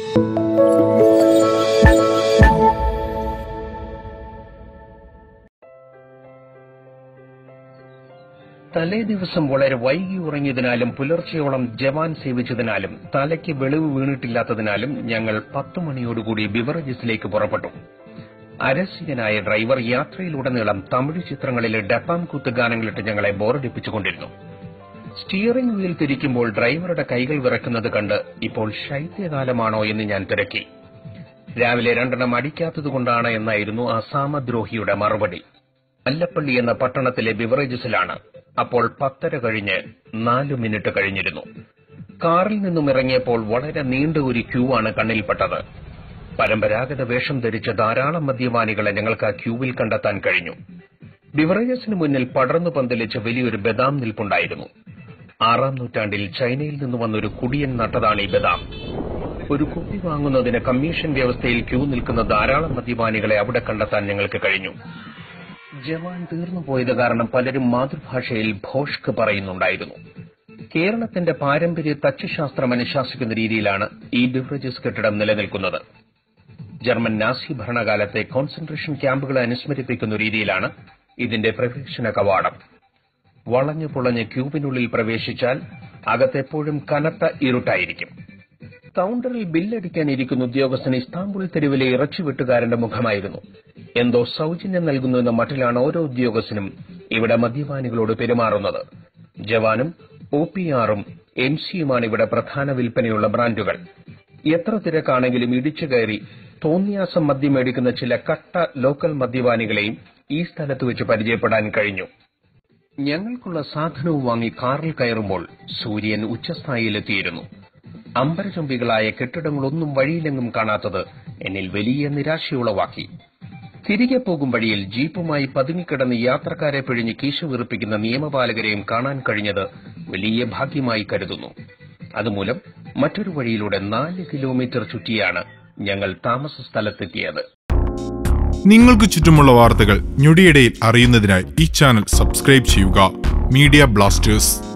തലേ ദിവസം വളരെ വൈകി ഉറങ്ങിയതിനാലും പുലർച്ചയോളം ജവാൻ സേവിച്ചതിനാലും തലയ്ക്ക് വെളിവ് വീണിട്ടില്ലാത്തതിനാലും ഞങ്ങൾ പത്തു മണിയോടുകൂടി ബിവറേജസിലേക്ക് പുറപ്പെട്ടു അരസികനായ ഡ്രൈവർ യാത്രയിലുടനീളം തമിഴ് ചിത്രങ്ങളിലെ ഡപ്പാം കൂത്ത് ഗാനങ്ങളിട്ട് ഞങ്ങളെ ബോറടിപ്പിച്ചുകൊണ്ടിരുന്നു സ്റ്റിയറിംഗ് വീൽ തിരിക്കുമ്പോൾ ഡ്രൈവറുടെ കൈകൾ വിറക്കുന്നത് കണ്ട് ഇപ്പോൾ ശൈത്യകാലമാണോ എന്ന് ഞാൻ തിരക്കി രാവിലെ രണ്ടെണ്ണം അടിക്കാത്തതുകൊണ്ടാണ് എന്നായിരുന്നു ആ സാമദ്രോഹിയുടെ മറുപടി അല്ലപ്പള്ളി എന്ന പട്ടണത്തിലെ ബിവറേജസിലാണ് അപ്പോൾ പത്തര കഴിഞ്ഞ് നാലു മിനിറ്റ് കഴിഞ്ഞിരുന്നു കാറിൽ നിന്നും ഇറങ്ങിയപ്പോൾ വളരെ നീണ്ട ഒരു ക്യൂ ആണ് കണ്ണിൽപ്പെട്ടത് പരമ്പരാഗത വേഷം ധരിച്ച ധാരാളം മദ്യപാനികളെ ഞങ്ങൾക്ക് ആ ക്യൂവിൽ കണ്ടെത്താൻ കഴിഞ്ഞു ബിവറേജസിന് മുന്നിൽ പടർന്നു പന്തലിച്ച വലിയൊരു ബദാം നിൽപ്പുണ്ടായിരുന്നു ആറാം നൂറ്റാണ്ടിൽ ചൈനയിൽ നിന്ന് വന്നൊരു കുടിയൻ നട്ടതാണ് ഈ ബദാം ഒരു കുപ്പി വാങ്ങുന്നതിന് കമ്മീഷൻ വ്യവസ്ഥയിൽ ക്യൂ നിൽക്കുന്ന ധാരാളം മദ്യപാനികളെ അവിടെ കണ്ടെത്താൻ ഞങ്ങൾക്ക് കഴിഞ്ഞു ജവാൻ തീർന്നു പോയത് കാരണം പലരും മാതൃഭാഷയിൽ ഭോഷ്ക് പറയുന്നുണ്ടായിരുന്നു കേരളത്തിന്റെ പാരമ്പര്യ തച്ചുശാസ്ത്രം അനുശാസിക്കുന്ന രീതിയിലാണ് ഈ ബിവറേജസ് കെട്ടിടം നിലനിൽക്കുന്നത് ജർമ്മൻ നാസി ഭരണകാലത്തെ കോൺസെൻട്രേഷൻ ക്യാമ്പുകളെ അനുസ്മരിപ്പിക്കുന്ന രീതിയിലാണ് ഇതിന്റെ പ്രവേശന കവാടം വളഞ്ഞു പുളഞ്ഞ് ക്യൂബിനുള്ളിൽ പ്രവേശിച്ചാൽ അകത്തെപ്പോഴും കനത്ത ഇരുട്ടായിരിക്കും കൌണ്ടറിൽ ബില്ലടിക്കാൻ ഇരിക്കുന്ന ഉദ്യോഗസ്ഥൻ ഇസ്താംബുൾ തെരുവിലെ ഇറച്ചിവെട്ടുകാരന്റെ മുഖമായിരുന്നു എന്തോ സൌജന്യം നൽകുന്നുവെന്ന മട്ടിലാണ് ഓരോ ഉദ്യോഗസ്ഥനും ഇവിടെ മദ്യപാനികളോട് പെരുമാറുന്നത് ജവാനും ഒ പി ആറും എം സിയുമാണ് ഇവിടെ പ്രധാന വിൽപ്പനയുള്ള ബ്രാൻഡുകൾ എത്ര തിരക്കാണെങ്കിലും ഇടിച്ചു കയറി തോന്നിയാസം മദ്യം മേടിക്കുന്ന ചില കട്ട ലോക്കൽ മദ്യപാനികളെയും ഈ സ്ഥലത്ത് വെച്ച് പരിചയപ്പെടാൻ കഴിഞ്ഞു ഞങ്ങൾക്കുള്ള സാധനവും വാങ്ങി കാറിൽ കയറുമ്പോൾ സൂര്യൻ ഉച്ചസ്ഥായിയിലെത്തിയിരുന്നു അമ്പരചുംബികളായ കെട്ടിടങ്ങളൊന്നും വഴിയിലെങ്ങും കാണാത്തത് എന്നിൽ വലിയ നിരാശയുളവാക്കി തിരികെ പോകും വഴിയിൽ ജീപ്പുമായി പതുങ്ങിക്കിടന്ന് യാത്രക്കാരെ പിഴിഞ്ഞ് കീശ വീർപ്പിക്കുന്ന നിയമപാലകരെയും കാണാൻ കഴിഞ്ഞത് വലിയ ഭാഗ്യമായി കരുതുന്നു അതുമൂലം മറ്റൊരു വഴിയിലൂടെ നാല് കിലോമീറ്റർ ചുറ്റിയാണ് ഞങ്ങൾ താമസ സ്ഥലത്തെത്തിയത് നിങ്ങൾക്ക് ചുറ്റുമുള്ള വാർത്തകൾ ഞൊടിയിടയിൽ അറിയുന്നതിനായി ഈ ചാനൽ സബ്സ്ക്രൈബ് ചെയ്യുക മീഡിയ ബ്ലാസ്റ്റേഴ്സ്